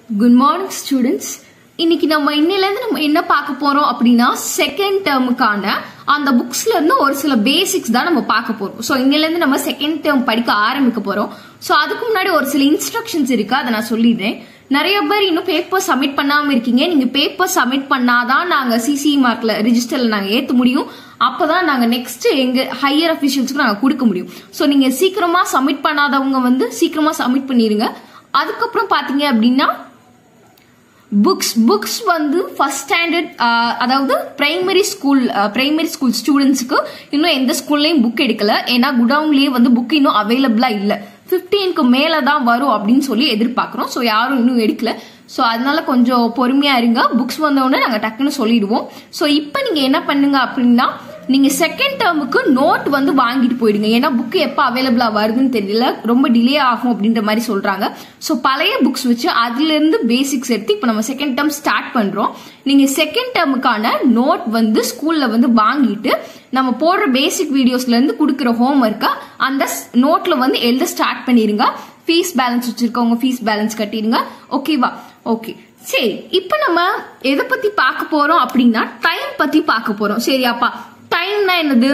good morning students இன்னைக்கு நம்ம இன்னிலேருந்து நம்ம என்ன பார்க்க போறோம் அப்படின்னா செகண்ட் டேர்முக்கான அந்த புக்ஸ்ல இருந்து ஒரு சில பேசிக்ஸ் தான் நம்ம பார்க்க போறோம் ஸோ இன்னிலேருந்து நம்ம செகண்ட் டேர்ம் படிக்க ஆரம்பிக்க போறோம் ஸோ அதுக்கு முன்னாடி ஒரு சில இன்ஸ்ட்ரக்ஷன்ஸ் இருக்கு அதை நான் சொல்லிடுறேன் நிறைய பேர் இன்னும் பேப்பர் சப்மிட் பண்ணாம இருக்கீங்க நீங்க பேப்பர் சப்மிட் பண்ணாதான் நாங்க சிசி மார்க்ல ரிஜிஸ்டர்ல நாங்க ஏத்த முடியும் அப்பதான் நாங்க நெக்ஸ்ட் எங்க ஹையர் அபிஷியல்ஸ்க்கு நாங்க கொடுக்க முடியும் ஸோ நீங்க சீக்கிரமா சப்மிட் பண்ணாதவங்க வந்து சீக்கிரமா சப்மிட் பண்ணிருங்க அதுக்கப்புறம் பாத்தீங்க அப்படின்னா புக்ஸ் புக்ஸ் வந்து ஃபர்ஸ்ட் ஸ்டாண்டர்ட் அதாவது பிரைமரி ஸ்கூல் பிரைமரி ஸ்கூல் ஸ்டூடெண்ட்ஸுக்கு இன்னும் எந்த ஸ்கூல்லையும் புக் எடுக்கல ஏன்னா குடவுன்லயே வந்து புக் இன்னும் அவைலபிளா இல்ல ஃபிஃப்டீனுக்கு மேல தான் வரும் அப்படின்னு சொல்லி எதிர்பார்க்குறோம் ஸோ யாரும் இன்னும் எடுக்கல ஸோ அதனால கொஞ்சம் பொறுமையா இருங்க புக்ஸ் வந்தோடனே நாங்கள் டக்குன்னு சொல்லிடுவோம் ஸோ இப்போ நீங்க என்ன பண்ணுங்க அப்படின்னா நீங்க செகண்ட் டேர்முக்கு நோட் வந்து வாங்கிட்டு போயிடுங்க ஏன்னா புக் எப்போ அவைலபிளா வருதுன்னு தெரியல ரொம்ப டிலே ஆகும் அப்படின்ற மாதிரி சொல்றாங்க ஸோ பழைய புக்ஸ் வச்சு அதுல இருந்து பேசிக்ஸ் எடுத்து இப்போ நம்ம செகண்ட் டேர்ம் ஸ்டார்ட் பண்றோம் நீங்க செகண்ட் டேர்முக்கான நோட் வந்து ஸ்கூல்ல வந்து வாங்கிட்டு நம்ம போடுற பேசிக் வீடியோஸ்ல இருந்து கொடுக்குற ஹோம் ஒர்க்கை அந்த நோட்ல வந்து எழுத ஸ்டார்ட் பண்ணிருங்க ஃபீஸ் பேலன்ஸ் வச்சிருக்கவங்க ஃபீஸ் பேலன்ஸ் கட்டிடுங்க ஓகேவா ஓகே சரி இப்போ நம்ம எதை பத்தி பார்க்க போறோம் அப்படின்னா டைம் பத்தி பார்க்க போறோம் சரியாப்பா டைம்னா என்னது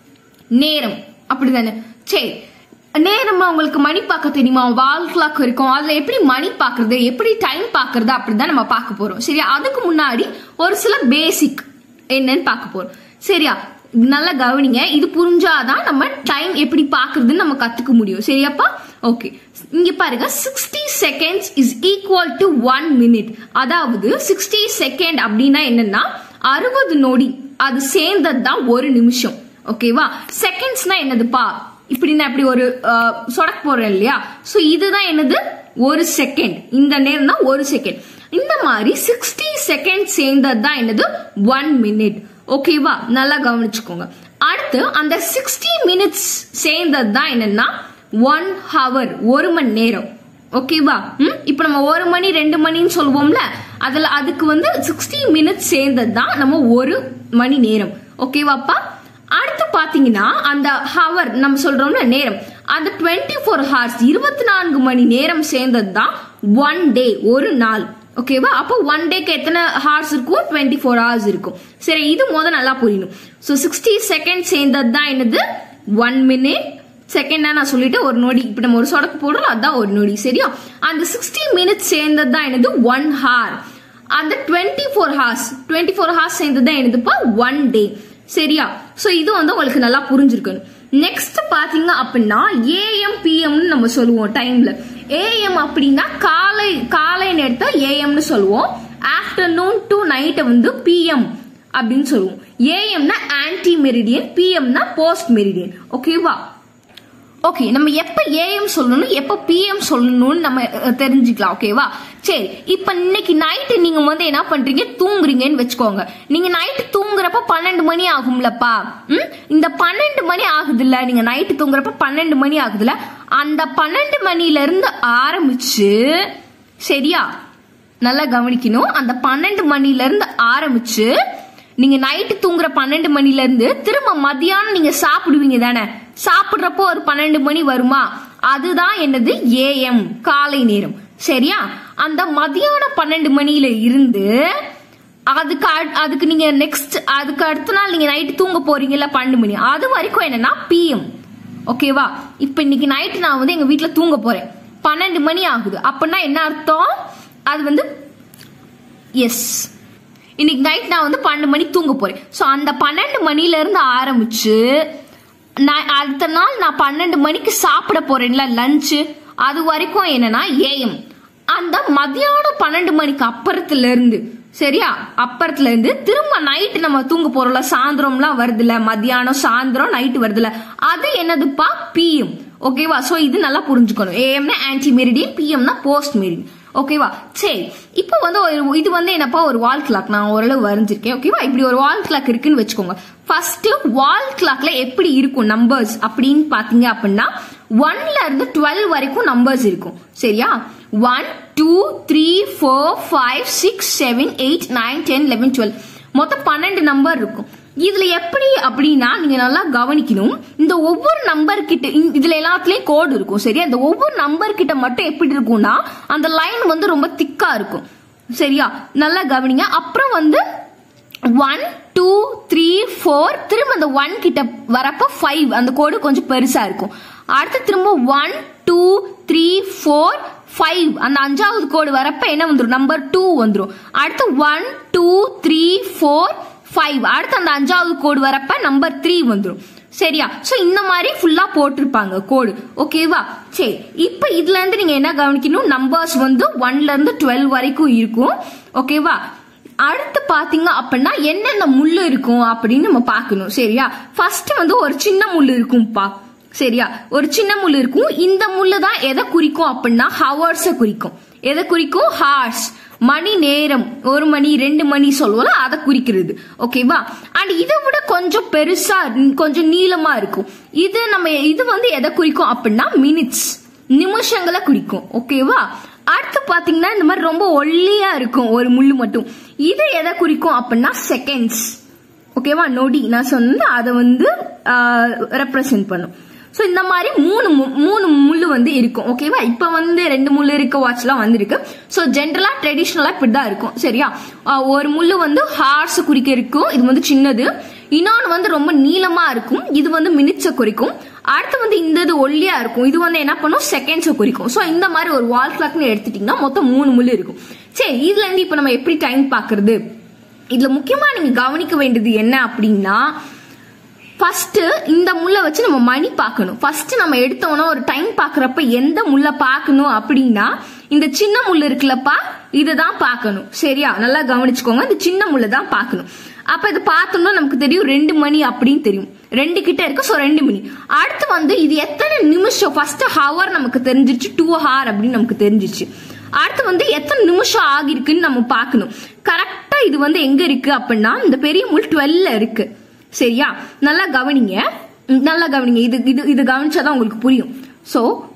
நேரம் அப்படிதானே சரி நேரமா உங்களுக்கு மணி பார்க்க தெரியுமா வால் கிளாக் இருக்கும் அதுல எப்படி மணி பாக்குறது எப்படி டைம் பாக்குறது அப்படிதான் நம்ம பார்க்க போறோம் சரியா அதுக்கு முன்னாடி ஒரு சில பேசிக் என்னன்னு பார்க்க போறோம் சரியா நல்லா கவனிங்க இது புரிஞ்சாதான் நம்ம டைம் எப்படி பாக்குறதுன்னு நம்ம கத்துக்க முடியும் சரியாப்பா ஓகே இங்க பாருங்க sixty seconds is equal to one minute அதாவது சிக்ஸ்டி செகண்ட் அப்படின்னா என்னன்னா அறுபது நொடி அது சேர்ந்தது தான் ஒரு நிமிஷம் ஓகேவா செகண்ட்ஸ்னா என்னதுப்பா இப்படி நான் இப்படி ஒரு சொடக் போறேன் இல்லையா சோ இதுதான் என்னது ஒரு செகண்ட் இந்த நேரம் தான் ஒரு செகண்ட் இந்த மாதிரி சிக்ஸ்டி செகண்ட் சேர்ந்தது தான் என்னது ஒன் மினிட் ஓகேவா நல்லா கவனிச்சுக்கோங்க அடுத்து அந்த சிக்ஸ்டி மினிட்ஸ் சேர்ந்தது தான் என்னன்னா ஒன் ஹவர் ஒரு மணி நேரம் ஓகேவா ம் இப்போ நம்ம ஒரு மணி ரெண்டு மணின்னு சொல்லுவோம்ல அதுல அதுக்கு வந்து சிக்ஸ்டி மினிட்ஸ் சேர்ந்தது தான் நம்ம ஒரு மணி நேரம் ஓகேவாப்பா அடுத்து பாத்தீங்கன்னா அந்த ஹவர் நம்ம சொல்றோம்ல நேரம் அந்த டுவெண்ட்டி ஃபோர் ஹவர்ஸ் இருபத்தி நான்கு மணி நேரம் சேர்ந்தது தான் ஒன் டே ஒரு நாள் ஓகேவா அப்போ ஒன் டேக்கு எத்தனை ஹார்ஸ் இருக்கும் டுவெண்ட்டி ஃபோர் ஹவர்ஸ் இருக்கும் சரி இது முத நல்லா புரியணும் ஸோ சிக்ஸ்டி செகண்ட் சேர்ந்தது தான் என்னது ஒன் மினிட் செகண்டா நான் சொல்லிட்டு ஒரு நொடி இப்ப நம்ம ஒரு சொடக்கு போடுறோம் அதான் ஒரு நொடி சரியா அந்த சிக்ஸ்டி மினிட்ஸ் சேர்ந்தது தான் என்னது ஒன் ஹார் அந்த twenty four hours twenty four hours சேர்ந்தது தான் என்னதுப்பா ஒன் டே சரியா சோ இது வந்து உங்களுக்கு நல்லா புரிஞ்சிருக்கணும் நெக்ஸ்ட் பாத்தீங்க அப்படின்னா ஏஎம் பிஎம்னு நம்ம சொல்லுவோம் டைம்ல ஏஎம் அப்படின்னா காலை காலை நேரத்தை ஏஎம்னு சொல்லுவோம் ஆஃப்டர்நூன் டு நைட்டை வந்து பிஎம் அப்படின்னு சொல்லுவோம் ஏஎம்னா ஆன்டி மெரிடியன் பிஎம்னா போஸ்ட் மெரிடியன் ஓகேவா ஓகே நம்ம எப்ப ஏஎம் சொல்லணும் எப்ப பிஎம் சொல்லணும்னு நம்ம தெரிஞ்சுக்கலாம் ஓகேவா சரி இப்ப இன்னைக்கு நைட்டு நீங்க வந்து என்ன பண்றீங்க தூங்குறீங்கன்னு வச்சுக்கோங்க நீங்க நைட்டு தூங்குறப்ப பன்னெண்டு மணி ஆகும்லப்பா ம் இந்த பன்னெண்டு மணி ஆகுதுல்ல நீங்க நைட்டு தூங்குறப்ப பன்னெண்டு மணி ஆகுதுல்ல அந்த பன்னெண்டு மணில இருந்து ஆரம்பிச்சு சரியா நல்லா கவனிக்கணும் அந்த பன்னெண்டு மணில இருந்து ஆரம்பிச்சு நீங்க நைட்டு தூங்குற பன்னெண்டு மணில இருந்து திரும்ப மதியானம் நீங்க சாப்பிடுவீங்க தானே சாப்பிடுறப்போ ஒரு பன்னெண்டு மணி வருமா அதுதான் என்னது ஏஎம் காலை நேரம் சரியா அந்த மதியானம் பன்னெண்டு மணியில இருந்து அதுக்கு அதுக்கு நீங்க நெக்ஸ்ட் அதுக்கு அடுத்த நாள் நீங்க நைட்டு தூங்க போறீங்கல்ல பன்னெண்டு மணி அது வரைக்கும் என்னன்னா பிஎம் ஓகேவா இப்ப இன்னைக்கு நைட்டு நான் வந்து எங்க வீட்டுல தூங்க போறேன் பன்னெண்டு மணி ஆகுது அப்படின்னா என்ன அர்த்தம் அது வந்து எஸ் இன்னைக்கு நைட் நான் வந்து பன்னெண்டு மணி தூங்க போறேன் ஸோ அந்த பன்னெண்டு மணில இருந்து ஆரம்பிச்சு நான் அடுத்த நாள் நான் பன்னெண்டு மணிக்கு சாப்பிட போறேன்ல லஞ்சு அது வரைக்கும் என்னன்னா ஏஎம் அந்த மதியானம் பன்னெண்டு மணிக்கு அப்புறத்துல இருந்து சரியா அப்புறத்துல இருந்து திரும்ப நைட்டு நம்ம தூங்க போறோம்ல சாயந்தரம்லாம் வருதுல மதியானம் சாயந்தரம் நைட்டு வருதுல அது என்னதுப்பா பிஎம் ஓகேவா சோ இது நல்லா புரிஞ்சுக்கணும் ஏஎம்னா ஆன்டி மெரிடியன் பிஎம்னா போஸ்ட் மெரிடியன் ஓகேவா சரி இப்போ வந்து ஒரு இது வந்து என்னப்பா ஒரு வால் கிளாக் நான் ஓரளவு வரைஞ்சிருக்கேன் ஓகேவா இப்படி ஒரு வால் கிளாக் இருக்குன்னு வச்சுக்கோங்க ஃபர்ஸ்ட் வால் கிளாக்ல எப்படி இருக்கும் நம்பர்ஸ் அப்படின்னு பாத்தீங்க அப்படின்னா ஒன்ல இருந்து டுவெல் வரைக்கும் நம்பர்ஸ் இருக்கும் சரியா one two three four five six seven eight nine ten eleven twelve மொத்தம் பன்னெண்டு நம்பர் இருக்கும் இதுல எப்படி அப்படின்னா நீங்க நல்லா கவனிக்கணும் இந்த ஒவ்வொரு நம்பர் கிட்ட இந்த- இதுல எல்லாத்துலயும் கோடு இருக்கும் சரியா இந்த ஒவ்வொரு நம்பர் கிட்ட மட்டும் எப்படி இருக்கும்னா அந்த லைன் வந்து ரொம்ப திக்கா இருக்கும் சரியா நல்லா கவனிங்க அப்புறம் வந்து ஒன் டூ த்ரீ ஃபோர் திரும்ப அந்த ஒன் கிட்ட வரப்ப ஃபைவ் அந்த கோடு கொஞ்சம் பெருசா இருக்கும் அடுத்து திரும்ப one two three four five அந்த அஞ்சாவது கோடு வரப்ப என்ன வந்துடும் நம்பர் டூ வந்துடும் அடுத்து one two three four five அடுத்து அந்த அஞ்சாவது கோடு வரப்ப நம்பர் த்ரீ வந்துடும் சரியா சோ இந்த மாதிரி ஃபுல்லா போட்டிருப்பாங்க கோடு ஓகேவா சரி இப்போ இதுல இருந்து நீங்க என்ன கவனிக்கணும் நம்பர்ஸ் வந்து ஒன்ல இருந்து டுவெல் வரைக்கும் இருக்கும் ஓகேவா அடுத்து பாத்தீங்க அப்படின்னா என்னென்ன முள்ளு இருக்கும் அப்படின்னு நம்ம பார்க்கணும் சரியா ஃபர்ஸ்ட் வந்து ஒரு சின்ன முள்ளு இருக்கும்பா சரியா ஒரு சின்ன முள்ளு இருக்கும் இந்த முள்ளு தான் எதை குறிக்கும் அப்படின்னா ஹவர்ஸ குறிக்கும் எதை குறிக்கும் ஹார்ஸ் மணி நேரம் ஒரு மணி ரெண்டு மணி சொல்லுவோம்ல அதை குறிக்கிறது ஓகேவா அண்ட் இதை விட கொஞ்சம் பெருசா கொஞ்சம் நீளமா இருக்கும் இது நம்ம இது வந்து எதை குறிக்கும் அப்படின்னா மினிட்ஸ் நிமிஷங்களை குறிக்கும் ஓகேவா அடுத்து பாத்தீங்கன்னா இந்த மாதிரி ரொம்ப ஒல்லியா இருக்கும் ஒரு முள்ளு மட்டும் இது எதை குறிக்கும் அப்படின்னா செகண்ட்ஸ் ஓகேவா நொடி நான் சொன்ன அதை வந்து ரெப்ரசென்ட் பண்ணும் ஸோ இந்த மாதிரி மூணு மு- மூணு முள்ளு வந்து இருக்கும் ஓகேவா இப்போ வந்து ரெண்டு முள்ளு இருக்க வாட்ச்லாம் வந்திருக்கு ஸோ ஜென்ரலாக ட்ரெடிஷ்னலாக இப்படி தான் இருக்கும் சரியா ஆஹ் ஒரு முள்ளு வந்து ஹார்ஸ் குறிக்க இருக்கும் இது வந்து சின்னது இன்னொன்று வந்து ரொம்ப நீளமா இருக்கும் இது வந்து மினிட்ஸை குறிக்கும் அடுத்து வந்து இந்த இது ஒல்லியா இருக்கும் இது வந்து என்ன பண்ணும் செகண்ட்ஸை குறிக்கும் ஸோ இந்த மாதிரி ஒரு வால் கிளாக்னு எடுத்துட்டீங்கன்னா மொத்தம் மூணு முள்ளு இருக்கும் சரி இதுல இருந்து இப்போ நம்ம எப்படி டைம் பார்க்கறது இதுல முக்கியமா நீங்க கவனிக்க வேண்டியது என்ன அப்படின்னா ஃபர்ஸ்ட் இந்த முள்ளை வச்சு நம்ம மணி பார்க்கணும் ஃபர்ஸ்ட் நம்ம எடுத்தோம்னா ஒரு டைம் பார்க்கறப்ப எந்த முள்ளை பார்க்கணும் அப்படின்னா இந்த சின்ன முள் இருக்குல்லப்பா இதை தான் பார்க்கணும் சரியா நல்லா கவனிச்சுக்கோங்க இந்த சின்ன முள்ளை தான் பார்க்கணும் அப்ப இது பார்த்தோம்னா நமக்கு தெரியும் ரெண்டு மணி அப்படின்னு தெரியும் ரெண்டு கிட்ட இருக்கு ஸோ ரெண்டு மணி அடுத்து வந்து இது எத்தனை நிமிஷம் ஃபர்ஸ்ட் ஹவர் நமக்கு தெரிஞ்சிருச்சு டூ ஹவர் அப்படின்னு நமக்கு தெரிஞ்சிருச்சு அடுத்து வந்து எத்தனை நிமிஷம் ஆகிருக்குன்னு நம்ம பார்க்கணும் கரெக்டா இது வந்து எங்க இருக்கு அப்படின்னா இந்த பெரிய முள் டுவெல்ல இருக்கு சரியா நல்லா கவனிங்க ம், நல்லா கவனிங்க இது இது இது கவனிச்சாதான் உங்களுக்கு புரியும் so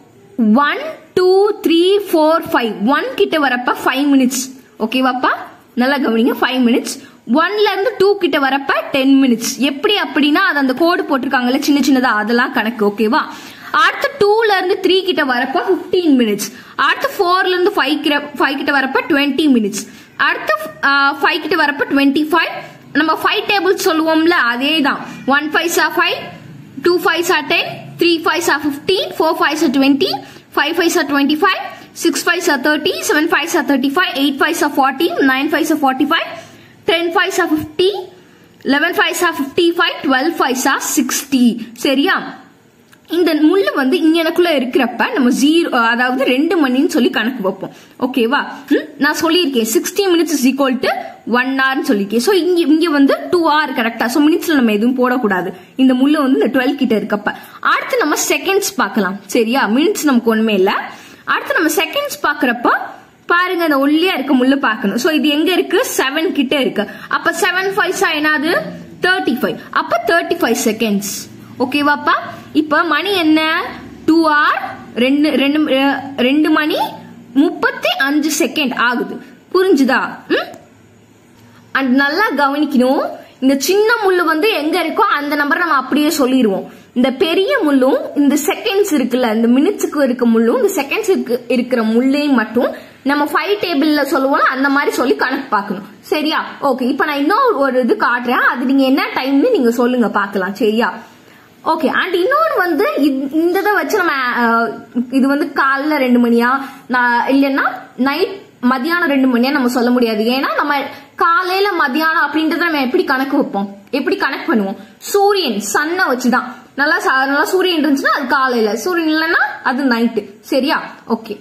one two three four five one கிட்ட வரப்ப ஃபைவ் மினிட்ஸ் ஓகேவாப்பா நல்லா கவனிங்க ஃபைவ் மினிட்ஸ் ஒன்ல இருந்து டூ கிட்ட வரப்ப டென் மினிட்ஸ் எப்படி அப்படின்னா அது அந்த கோடு போட்டிருக்காங்கல்ல சின்ன சின்னதா அதெல்லாம் கணக்கு ஓகேவா அடுத்து டூல இருந்து த்ரீ கிட்ட வரப்ப 15 மினிட்ஸ் அடுத்து ஃபோர்ல இருந்து ஃபைவ் கிட்ட ஃபைவ் கிட்ட வரப்ப டுவெண்ட்டி மினிட்ஸ் அடுத்து ஃபைவ் கிட்ட வரப்ப டுவெண்ட்டி ஃபைவ் நம்ம ஃபைவ் டேபிள் சொல்லுவோம்ல அதே தான் ஒன் ஃபைவ் சா ஃபைவ் டூ ஃபைவ் சா டென் த்ரீ ஃபைவ் சா ஃபிஃப்டீன் ஃபோர் ஃபைவ் சா டுவெண்ட்டி ஃபைவ் ஃபைவ் சா டுவெண்ட்டி ஃபைவ் சிக்ஸ் ஃபைவ் சா தேர்ட்டி செவன் ஃபைவ் சா தேர்ட்டி ஃபைவ் எயிட் ஃபைவ் சா ஃபார்ட்டி நைன் ஃபைவ் சா ஃபார்ட்டி ஃபைவ் டென் ஃபைவ் சா ஃபிஃப்டி லெவன் ஃபைவ் சா ஃபிஃப்டி ஃபைவ் டுவெல் ஃபைவ் சா sixty சரியா இந்த முள்ளு வந்து இங்கனக்குள்ள இருக்கிறப்ப நம்ம ஜீரோ அதாவது ரெண்டு மணின்னு சொல்லி கணக்கு வைப்போம் ஓகேவா ம், நான் சொல்லியிருக்கேன் sixty minutes is equal to one ஹவர்னு சொல்லியிருக்கேன் ஸோ இங்க இங்க வந்து டூ ஹவர் கரெக்டா ஸோ மினிட்ஸ்ல நம்ம எதுவும் போடக்கூடாது இந்த முள்ளு வந்து இந்த டுவெல் கிட்ட இருக்கப்ப அடுத்து நம்ம செகண்ட்ஸ் பார்க்கலாம் சரியா மினிட்ஸ் நமக்கு ஒண்ணுமே இல்ல அடுத்து நம்ம செகண்ட்ஸ் பாக்குறப்ப பாருங்க அந்த ஒல்லியா இருக்க முள்ளு பார்க்கணும் ஸோ இது எங்க இருக்கு செவன் கிட்ட இருக்கு அப்ப செவன் ஃபைவ் என்னது தேர்ட்டி ஃபைவ் அப்ப தேர்ட்டி ஃபைவ் செகண்ட்ஸ் ஓகேவாப்பா இப்ப மணி என்ன டூ ஆர் ரெண்டு ரெண்டு அஹ், ரெண்டு மணி முப்பத்தி அஞ்சு செகண்ட் ஆகுது புரிஞ்சுதா ம் அண்ட் நல்லா கவனிக்கணும் இந்த சின்ன முள்ளு வந்து எங்க இருக்கோ அந்த நம்பர் நம்ம அப்படியே சொல்லிடுவோம் இந்த பெரிய முள்ளும் இந்த செகண்ட்ஸ் இருக்குல்ல இந்த மினிட்ஸுக்கு இருக்க முள்ளும் இந்த செகண்ட்ஸுக்கு இருக்கிற முள்ளையும் மட்டும் நம்ம ஃபைவ் டேபிள்ல சொல்லுவோம் அந்த மாதிரி சொல்லி கணக்கு பார்க்கணும் சரியா ஓகே இப்போ நான் இன்னொரு ஒரு இது காட்டுறேன் அது நீங்க என்ன டைம்னு நீங்க சொல்லுங்க பார்க்கலாம் சரியா ஓகே அண்ட் இன்னொன்று வந்து இந்த- இந்த இதை வச்சு நம்ம அஹ், இது வந்து காலைல ரெண்டு மணியா நான் இல்லைன்னா நைட் மதியானம் ரெண்டு மணியா நம்ம சொல்ல முடியாது ஏன்னா நம்ம காலையில மதியானம் அப்படின்றத நம்ம எப்படி கணக்கு வைப்போம் எப்படி கணக்கு பண்ணுவோம் சூரியன் சன்னை வச்சுதான் நல்லா ச- நல்லா சூரியன் இருந்துச்சுன்னா அது காலையில சூரியன் இல்லைன்னா அது நைட்டு சரியா ஓகே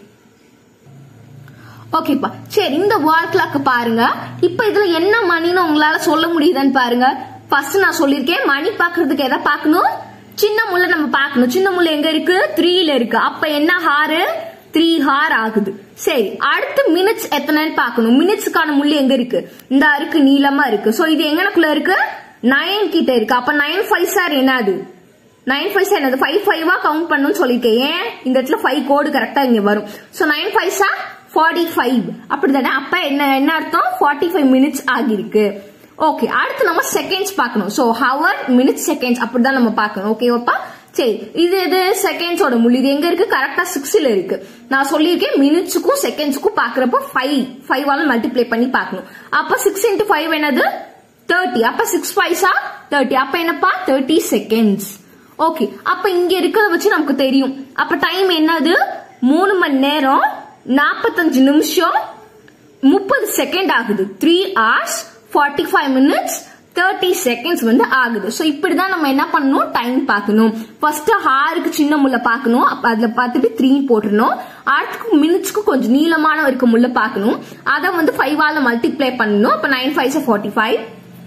ஓகேப்பா சரி இந்த வால் கிளாக் பாருங்க இப்ப இதுல என்ன மணின்னு உங்களால சொல்ல முடியுதான்னு பாருங்க ஃபர்ஸ்ட் நான் சொல்லியிருக்கேன் மணி பாக்குறதுக்கு எதை பார்க்கணும் சின்ன முள்ள நம்ம பார்க்கணும் சின்ன முள்ள எங்க இருக்கு த்ரீல இருக்கு அப்ப என்ன ஹாரு த்ரீ ஹார் ஆகுது சரி அடுத்து மினிட்ஸ் எத்தனைன்னு பார்க்கணும் மினிட்ஸ்க்கான முள்ளு எங்க இருக்கு இந்த இருக்கு நீளமா இருக்கு சோ இது எங்கனக்குள்ள இருக்கு நைன் கிட்ட இருக்கு அப்ப நைன் ஃபைவ் சார் என்னது நைன் ஃபைவ் என்னது ஃபைவ் ஃபைவா கவுண்ட் பண்ணணும்னு சொல்லியிருக்கேன் ஏன் இந்த இடத்துல ஃபைவ் கோடு கரெக்டா இங்க வரும் ஸோ நைன் ஃபைவ் சார் ஃபார்ட்டி ஃபைவ் அப்படிதானே அப்ப என்ன என்ன அர்த்தம் ஃபார்ட்டி ஃபைவ் மினிட்ஸ் ஆகிருக்கு ஓகே அடுத்து நம்ம செகண்ட்ஸ் பார்க்கணும் ஸோ ஹவர் மினிட்ஸ் செகண்ட்ஸ் அப்படிதான் நம்ம பார்க்கணும் ஓகேவாப்பா சரி இது இது செகண்ட்ஸோட முள் இது எங்க இருக்கு கரெக்டா சிக்ஸ்ல இருக்கு நான் சொல்லியிருக்கேன் மினிட்ஸுக்கும் செகண்ட்ஸுக்கும் பாக்குறப்போ ஃபைவ் ஃபைவ் ஆல மல்டிப்ளை பண்ணி பார்க்கணும் அப்ப சிக்ஸ் இன்டூ ஃபைவ் என்னது தேர்ட்டி அப்ப சிக்ஸ் ஃபைவ்ஸா தேர்ட்டி அப்ப என்னப்பா தேர்ட்டி செகண்ட்ஸ் ஓகே அப்ப இங்க இருக்கிறத வச்சு நமக்கு தெரியும் அப்ப டைம் என்னது மூணு மணி நேரம் நாற்பத்தஞ்சு நிமிஷம் முப்பது செகண்ட் ஆகுது three hours forty five minutes thirty seconds வந்து ஆகுது ஸோ இப்படிதான் நம்ம என்ன பண்ணணும் டைம் பார்க்கணும் ஃபர்ஸ்ட் ஹாருக்கு சின்ன முள்ள பார்க்கணும் அப்ப அதுல பார்த்துட்டு த்ரீ போட்டுருணும் அடுத்துக்கு மினிட்ஸ்க்கு கொஞ்சம் நீளமான இருக்க முள்ள பார்க்கணும் அதை வந்து ஃபைவ் ஆல மல்டிப்ளை பண்ணணும் அப்ப நைன் ஃபைவ் ஃபார்ட்டி ஃபைவ்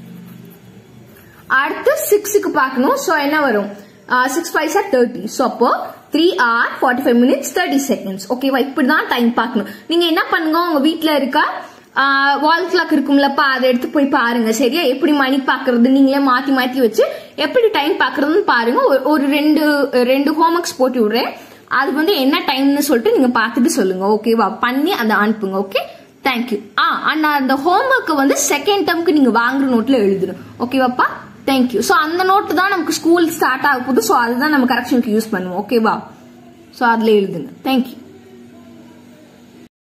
அடுத்து சிக்ஸுக்கு பார்க்கணும் ஸோ என்ன வரும் சிக்ஸ் ஃபைவ் சார் தேர்ட்டி ஸோ அப்போ three hour forty five minutes thirty seconds ஓகேவா இப்படிதான் டைம் பார்க்கணும் நீங்க என்ன பண்ணுங்க உங்க வீட்ல இருக்க வால் கிளாக் இருக்கும்லப்பா அதை எடுத்து போய் பாருங்க சரியா எப்படி மணி பாக்குறது நீங்களே மாத்தி மாத்தி வச்சு எப்படி டைம் பாக்குறதுன்னு பாருங்க ஒரு- ஒரு ரெண்டு ரெண்டு ஹோம்ஒர்க்ஸ் போட்டு விடுறேன் அது வந்து என்ன டைம்னு சொல்லிட்டு நீங்க பார்த்துட்டு சொல்லுங்க ஓகேவா பண்ணி அதை அனுப்புங்க ஓகே தேங்க்யூ ஆ அண்ட் அந்த ஹோம்ஒர்க்கை வந்து செகண்ட் டேர்ம்க்கு நீங்க வாங்குற நோட்ல எழுதணும் ஓகேவாப்பா தேங்க்யூ ஸோ அந்த நோட்டு தான் நமக்கு ஸ்கூல் ஸ்டார்ட் ஆக போகுது ஸோ அதுதான் நம்ம கரெக்ஷனுக்கு யூஸ் பண்ணுவோம் ஓகேவா ஸோ அதில் எழுதுங்க தேங்க்யூ